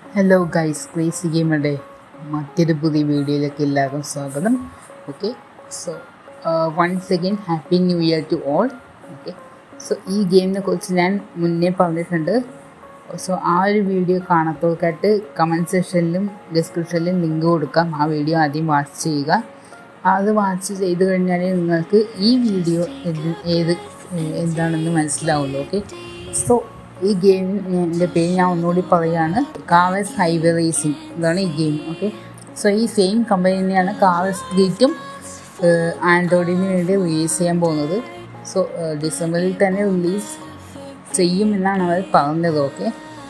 hello guys crazy ഗെയിമയുടെ മറ്റൊരു പുതിയ വീഡിയോയിലേക്ക് എല്ലാവർക്കും സ്വാഗതം okay so once again happy new year to all okay so ഈ ഗെയിമിനെ കുറിച്ച് ഞാൻ മുന്നേ പറഞ്ഞിട്ടുണ്ട് സോ ആ ഒരു വീഡിയോ കാണാത്തവർക്കായിട്ട് കമൻറ്റ് സെക്ഷനിലും ഡിസ്ക്രിപ്ഷനിലും ലിങ്ക് കൊടുക്കാം ആ വീഡിയോ ആദ്യം വാച്ച് ചെയ്യുക അത് വാച്ച് ചെയ്ത് കഴിഞ്ഞാൽ നിങ്ങൾക്ക് ഈ വീഡിയോ എന്ത് ഏത് എന്താണെന്ന് മനസ്സിലാവുള്ളൂ ഓക്കെ സോ ഈ ഗെയിം എൻ്റെ പേര് ഞാൻ ഒന്നുകൂടി പറയുകയാണ് കാവസ് ഹൈവേ റേസിംഗ് ഇതാണ് ഈ ഗെയിം ഓക്കെ സോ ഈ സെയിം കമ്പനി തന്നെയാണ് കാവസ് ഗേറ്റും ആൻഡ്രോയിഡിന് വേണ്ടി റിലീസ് ചെയ്യാൻ പോകുന്നത് സോ ഡിസംബറിൽ തന്നെ റിലീസ് ചെയ്യുമെന്നാണ് അവർ പറഞ്ഞത് ഓക്കെ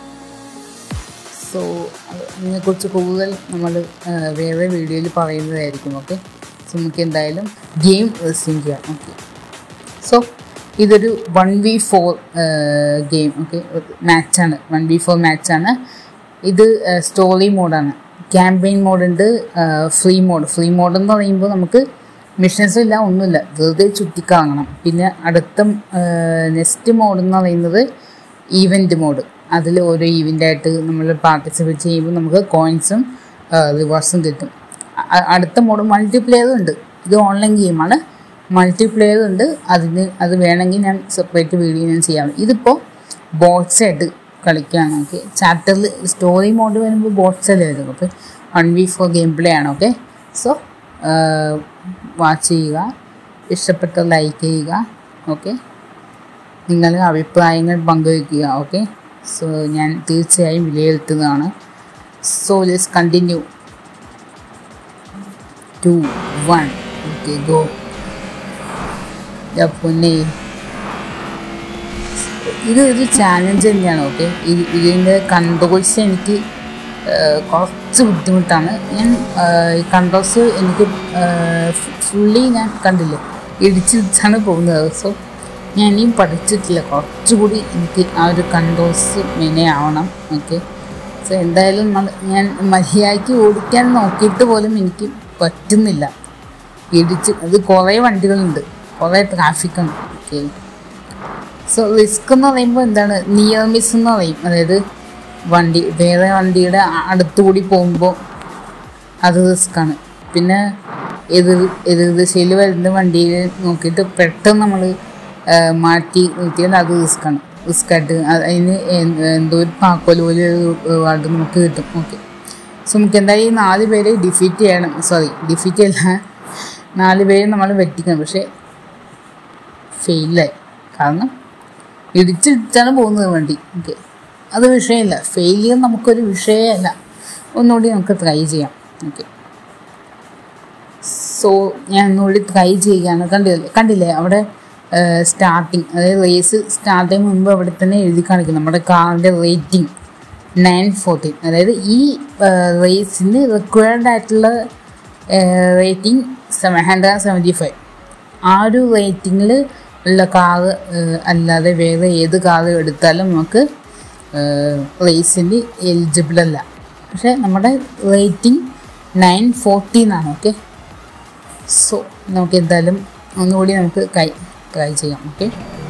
സോ ഇതിനെക്കുറിച്ച് കൂടുതൽ നമ്മൾ വേറെ വീഡിയോയിൽ പറയുന്നതായിരിക്കും ഓക്കെ സോ നമുക്ക് എന്തായാലും ഗെയിം റെസ്യൂം ചെയ്യാം ഓക്കെ സോ ഇതൊരു one V four game okay മാച്ചാണ് വൺ വി ഫോർ മാച്ചാണ് ഇത് സ്റ്റോറി മോഡാണ് ക്യാമ്പയിൻ മോഡുണ്ട് ഫ്രീ മോഡ് ഫ്രീ മോഡ് എന്ന് പറയുമ്പോൾ നമുക്ക് മിഷൻസ് ഇല്ല ഒന്നുമില്ല വെറുതെ ചുറ്റിക്കറങ്ങണം പിന്നെ അടുത്ത നെക്സ്റ്റ് മോഡ് എന്ന് പറയുന്നത് ഈവൻറ്റ് മോഡ് അതിൽ ഓരോ ഈവൻ്റായിട്ട് നമ്മൾ പാർട്ടിസിപ്പേറ്റ് ചെയ്യുമ്പോൾ നമുക്ക് കോയിൻസും റിവാർഡ്സും കിട്ടും അടുത്ത മോഡ് മൾട്ടിപ്ലെയറും ഉണ്ട് ഇത് ഓൺലൈൻ ഗെയിമാണ് മൾട്ടിപ്ലെയർ ഉണ്ട് അതിന് അത് വേണമെങ്കിൽ ഞാൻ സെപ്പറേറ്റ് വീഡിയോ ഞാൻ ചെയ്യാം ഇതിപ്പോൾ ബോട്ട്സ് ആയിട്ട് കളിക്കുകയാണ് ഓക്കെ ചാപ്റ്ററിൽ സ്റ്റോറി മോഡ് വരുമ്പോൾ ബോട്ട്സ് അല്ലേ വരും അപ്പോൾ one V four game play ആണ് ഓക്കെ സോ വാച്ച് ചെയ്യുക ഇഷ്ടപ്പെട്ട ലൈക്ക് ചെയ്യുക ഓക്കെ നിങ്ങളുടെ അഭിപ്രായങ്ങൾ പങ്കുവയ്ക്കുക ഓക്കെ സോ ഞാൻ തീർച്ചയായും വിലയിരുത്തുന്നതാണ് so let's continue to one okay go പൊന്നെ ഇത് ഒരു ചാലഞ്ച് തന്നെയാണ് ഓക്കെ ഇതിൻ്റെ കൺട്രോൾസ് എനിക്ക് കുറച്ച് ബുദ്ധിമുട്ടാണ് ഞാൻ ഈ കൺട്രോൾസ് എനിക്ക് ഫുള്ളി ഞാൻ കണ്ടില്ല ഇടിച്ചിടിച്ചാണ് പോകുന്നത് സോ ഞാൻ ഇനിയും പഠിച്ചിട്ടില്ല കുറച്ചുകൂടി എനിക്ക് ആ ഒരു കൺട്രോൾസ് മെനെ ആവണം ഓക്കെ സോ എന്തായാലും ഞാൻ മര്യാദയ്ക്ക് ഓടിക്കാൻ നോക്കിയിട്ട് പോലും എനിക്ക് പറ്റുന്നില്ല ഇടിച്ച് അത് കുറേ വണ്ടികളുണ്ട് കുറേ ട്രാഫിക്കുണ്ട് ഓക്കെ സോ റിസ്ക് എന്ന് പറയുമ്പോൾ എന്താണ് നിയർ മിസ് എന്ന് പറയും അതായത് വണ്ടി വേറെ വണ്ടിയുടെ അടുത്തുകൂടി പോകുമ്പോൾ അത് റിസ്ക്കാണ് പിന്നെ എതിർ എതിർ ദിശയിൽ വരുന്ന വണ്ടിയിൽ നോക്കിയിട്ട് പെട്ടെന്ന് നമ്മൾ മാറ്റി നിർത്തിയാൽ അത് റിസ്ക്കാണ് റിസ്ക്കായിട്ട് അതിന് എന്തോ ഒരു പാക്കോൽ പോലെ വാർഡ് നമുക്ക് കിട്ടും ഓക്കെ സോ നമുക്ക് എന്തായാലും ഈ നാല് പേരെ ഡിഫീറ്റ് ചെയ്യണം സോറി ഡിഫീറ്റ് ചെയ്യല്ല നാല് പേരെ നമ്മൾ വെട്ടിക്കണം പക്ഷേ ഫെയിലായി കാരണം ഇടിച്ചിടിച്ചാണ് പോകുന്നത് വണ്ടി ഓക്കെ അത് വിഷയമില്ല ഫെയിലിയർ നമുക്കൊരു വിഷയമല്ല ഒന്നുകൂടി നമുക്ക് ട്രൈ ചെയ്യാം ഓക്കെ സോ ഞാൻ ഒന്നുകൂടി ട്രൈ ചെയ്യുകയാണ് കണ്ടില്ലേ കണ്ടില്ലേ അവിടെ സ്റ്റാർട്ടിങ് അതായത് റേസ് സ്റ്റാർട്ട് ചെയ്യുന്ന മുമ്പ് അവിടെ തന്നെ എഴുതി കാണിക്കും നമ്മുടെ കാറിൻ്റെ റേറ്റിംഗ് നയൻ ഫോർട്ടീൻ അതായത് ഈ റേസിന് റിക്വയർഡ് ആയിട്ടുള്ള rating seven hundred seventy five ആ ഒരു റേറ്റിങ്ങിൽ ഉള്ള കാറ് അല്ലാതെ വേറെ ഏത് കാറ് എടുത്താലും നമുക്ക് റേസിന് എലിജിബിൾ അല്ല പക്ഷേ നമ്മുടെ റേറ്റിംഗ് നയൻ ഫോർട്ടീനാണ് ഓക്കെ സോ നമുക്ക് എന്തായാലും ഒന്നുകൂടി നമുക്ക് കൈ ട്രൈ ചെയ്യാം ഓക്കെ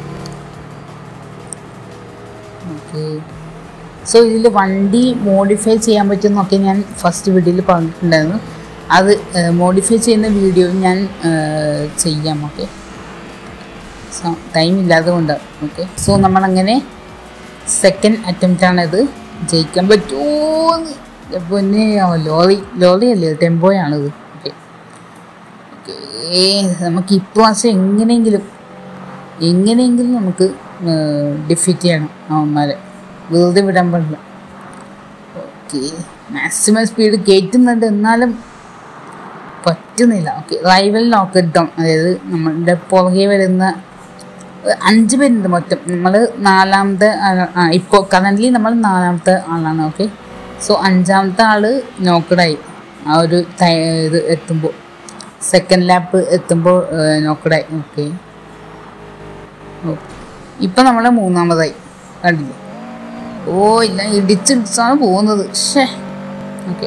ഓക്കെ സോ ഇതിൽ വണ്ടി മോഡിഫൈ ചെയ്യാൻ പറ്റുമെന്നൊക്കെ ഞാൻ ഫസ്റ്റ് വീഡിയോയിൽ പറഞ്ഞിട്ടുണ്ടായിരുന്നു അത് മോഡിഫൈ ചെയ്യുന്ന വീഡിയോ ഞാൻ ചെയ്യാം ഓക്കെ സോ ടൈം ഇല്ലാതെ കൊണ്ട് ഓക്കെ സോ നമ്മളങ്ങനെ സെക്കൻഡ് അറ്റംപ്റ്റ് ആണിത് ജയിക്കാൻ പറ്റുമോ പിന്നെ ലോറി ലോറി അല്ലേ ടെമ്പോയാണിത് ഓക്കെ ഓക്കെ നമുക്ക് ഇപ്രാവശ്യം എങ്ങനെയെങ്കിലും എങ്ങനെയെങ്കിലും നമുക്ക് ഡിഫീറ്റ് ചെയ്യണം അവന്മാരെ വെറുതെ വിടാൻ പാടില്ല ഓക്കെ മാക്സിമം സ്പീഡ് കയറ്റുന്നുണ്ട് എന്നാലും പറ്റുന്നില്ല ഓക്കെ റൈവൽ ലോക്ക് ഡൗൺ അതായത് നമ്മളുടെ പുറകെ വരുന്ന അഞ്ച് പേരുണ്ട് മൊത്തം നമ്മൾ നാലാമത്തെ ആ ഇപ്പോൾ കറൻ്റ്ലി നമ്മൾ നാലാമത്തെ ആളാണ് ഓക്കെ സോ അഞ്ചാമത്തെ ആൾ നോക്കഡായി ആ ഒരു ഇത് എത്തുമ്പോൾ സെക്കൻഡ് ലാപ്പ് എത്തുമ്പോൾ നോക്കഡായി ഓക്കെ ഇപ്പം നമ്മൾ മൂന്നാമതായി കണ്ടില്ലേ ഓ ഇല്ല ഇടിച്ചിടിച്ചാണ് പോകുന്നത് ഷേ ഓക്കെ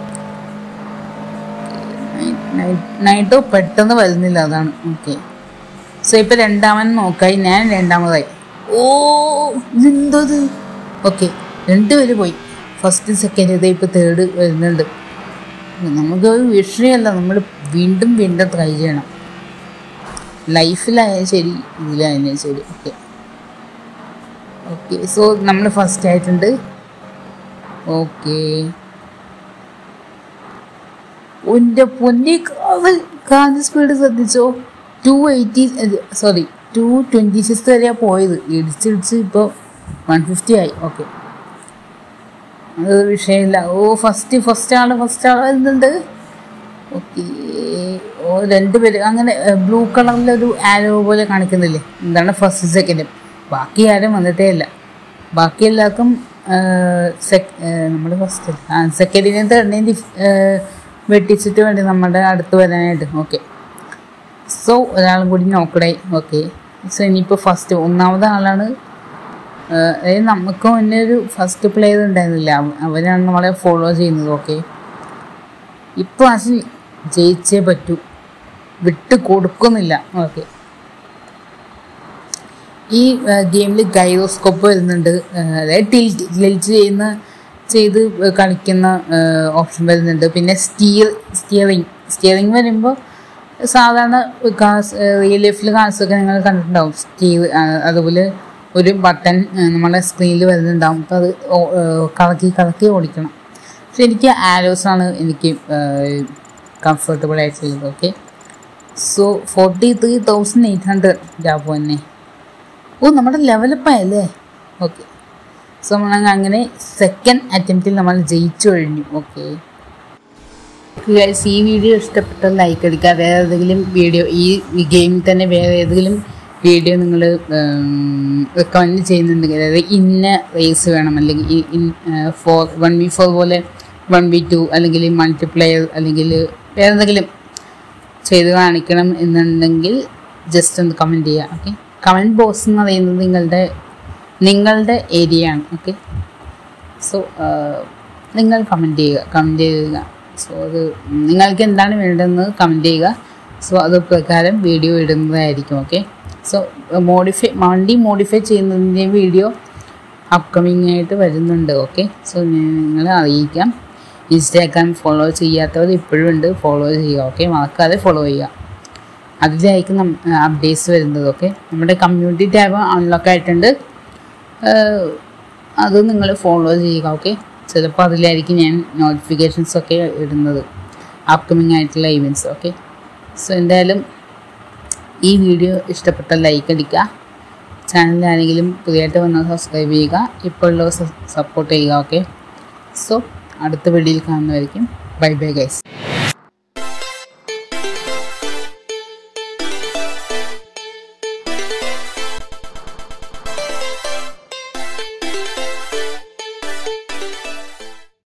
നൈറ്റോ പെട്ടെന്ന് വരുന്നില്ല അതാണ് ഓക്കെ സോ ഇപ്പം രണ്ടാമൻ നോക്കായി ഞാൻ രണ്ടാമതായി ഓ ഇതെന്തത് ഓക്കെ രണ്ടുപേര് പോയി ഫസ്റ്റ് സെക്കൻഡ് ഇത് ഇപ്പോൾ തേർഡ് വരുന്നുണ്ട് നമുക്ക് ഒരു വിഷയമല്ല നമ്മൾ വീണ്ടും വീണ്ടും ട്രൈ ചെയ്യണം ലൈഫിലായാലും ശരി ഇതിലായാലും ശരി ഓക്കെ ഓക്കെ സോ നമ്മൾ ഫസ്റ്റ് ആയിട്ടുണ്ട് ഓക്കെ എൻ്റെ പൊന്നെ കാവൽ കാഞ്ഞ സ്പീഡ് ശ്രദ്ധിച്ചോ two eighty sorry two twenty six വരെയാണ് പോയത് ഇടിച്ചിടിച്ച് ഇപ്പോൾ വൺ ഫിഫ്റ്റി ആയി ഓക്കെ അത് വിഷയമില്ല ഓ ഫസ്റ്റ് ഫസ്റ്റ് ആള് ഫസ്റ്റ് ആൾ വരുന്നുണ്ട് ഓക്കെ ഓ രണ്ട് പേര് അങ്ങനെ ബ്ലൂ കളറിലൊരു ആരോ പോലെ കാണിക്കുന്നില്ലേ എന്താണ് ഫസ്റ്റ് സെക്കൻഡ് ബാക്കി ആരും വന്നിട്ടേ ഇല്ല ബാക്കി എല്ലാവർക്കും നമ്മൾ ഫസ്റ്റ് സെക്കൻഡിനെ തേർഡിനെയും വെട്ടിച്ചിട്ട് വേണ്ടി നമ്മുടെ അടുത്ത് വരാനായിട്ട് ഓക്കെ സോ ഒരാളും കൂടി നോക്കടായി ഓക്കെ സോ ഇനിയിപ്പോൾ ഫസ്റ്റ് ഒന്നാമത്തെ ആളാണ് ഏഹ് അതായത് നമുക്ക് മുന്നേ ഒരു ഫസ്റ്റ് പ്ലെയർ ഉണ്ടായിരുന്നില്ല അവ- അവരാണ് നമ്മളെ ഫോളോ ചെയ്യുന്നത് ഓക്കെ ഇപ്പോൾ അസിൽ ജയിച്ചേ പറ്റൂ വിട്ട് കൊടുക്കുന്നില്ല ഓക്കെ ഈ ഗെയിമിൽ ഗൈറോസ്കോപ്പ് വരുന്നുണ്ട് ഏഹ് അതായത് ടിൽറ്റ് ടിൽറ്റ് ചെയ്യുന്ന ചെയ്ത് കളിക്കുന്ന ഓപ്ഷൻ വരുന്നുണ്ട് പിന്നെ സ്റ്റിയർ സ്റ്റിയറിങ് സ്റ്റിയറിങ് വരുമ്പോൾ സാധാരണ കാസ് റിയൽ ലൈഫിൽ കാസൊക്കെ നിങ്ങൾ കണ്ടിട്ടുണ്ടാവും സ്റ്റീർ അതുപോലെ ഒരു ബട്ടൺ നമ്മളെ സ്ക്രീനിൽ വരുന്നുണ്ടാവും അപ്പോൾ അത് ഓ- ഏഹ് കറക്കി കറക്കി ഓടിക്കണം പക്ഷെ എനിക്ക് ആരോസ് ആണ് എനിക്ക് കംഫർട്ടബിൾ ആയിട്ടുള്ളത് okay so forty three thousand eight hundred ജാബ് തന്നെ ഓ നമ്മുടെ ലെവലപ്പ് ആയല്ലേ ഓക്കെ സോ നമ്മൾ അങ്ങനെ സെക്കൻഡ് അറ്റംപ്റ്റിൽ നമ്മൾ ജയിച്ചു കഴിഞ്ഞു ഓക്കെ ഗൈസ് ഈ വീഡിയോ ഇഷ്ടപ്പെട്ട ലൈക്ക് അടിക്കുക വേറെ ഏതെങ്കിലും വീഡിയോ ഈ ഗെയിമിൽ തന്നെ വേറെ ഏതെങ്കിലും വീഡിയോ നിങ്ങൾ റെക്കമെൻഡ് ചെയ്യുന്നുണ്ടെങ്കിൽ അതായത് ഇന്ന റേസ് വേണം അല്ലെങ്കിൽ ഈ in four one V four പോലെ വൺ വി ടു അല്ലെങ്കിൽ മൾട്ടിപ്ലെയർ അല്ലെങ്കിൽ വേറെ എന്തെങ്കിലും ചെയ്ത് കാണിക്കണം എന്നുണ്ടെങ്കിൽ ജസ്റ്റ് ഒന്ന് കമൻറ്റ് ചെയ്യുക ഓക്കെ കമൻറ്റ് ബോക്സ് എന്ന് പറയുന്നത് നിങ്ങളുടെ നിങ്ങളുടെ ഏരിയ ആണ് ഓക്കെ സോ നിങ്ങൾ കമൻറ്റ് ചെയ്യുക കമൻറ്റ് ചെയ്യുക സോ അത് നിങ്ങൾക്ക് എന്താണ് വേണ്ടതെന്ന് കമൻറ്റ് ചെയ്യുക സോ അത് പ്രകാരം വീഡിയോ ഇടുന്നതായിരിക്കും ഓക്കെ സോ മോഡിഫൈ വണ്ടി മോഡിഫൈ ചെയ്യുന്നതിൻ്റെ വീഡിയോ അപ്കമിങ് ആയിട്ട് വരുന്നുണ്ട് ഓക്കെ സോ നിങ്ങൾ അറിയിക്കാം ഇൻസ്റ്റാഗ്രാം ഫോളോ ചെയ്യാത്തവർ ഇപ്പോഴും ഉണ്ട് ഫോളോ ചെയ്യുക ഓക്കെ മറക്കാതെ ഫോളോ ചെയ്യുക അതിലായിരിക്കും അപ്ഡേറ്റ്സ് വരുന്നത് ഓക്കെ നമ്മുടെ കമ്മ്യൂണിറ്റി ടാബ് അൺലോക്ക് ആയിട്ടുണ്ട് ഏഹ് അത് നിങ്ങൾ ഫോളോ ചെയ്യുക ഓക്കെ ചിലപ്പോൾ അതിലായിരിക്കും ഞാൻ നോട്ടിഫിക്കേഷൻസ് ഒക്കെ ഇടുന്നത് അപ്കമിങ് ആയിട്ടുള്ള ഇവൻറ്റ്സ് ഓക്കെ സോ എന്തായാലും ഈ വീഡിയോ ഇഷ്ടപ്പെട്ട ലൈക്ക് അടിക്കുക ചാനലിൽ ആരെങ്കിലും പുതിയതായിട്ട് വന്നാൽ സബ്സ്ക്രൈബ് ചെയ്യുക ഇപ്പോൾ ഉള്ളവർ സപ്പോർട്ട് ചെയ്യുക ഓക്കെ സോ അടുത്ത വീഡിയോയിൽ കാണുന്നതായിരിക്കും ബൈ ബൈ ഗൈസ്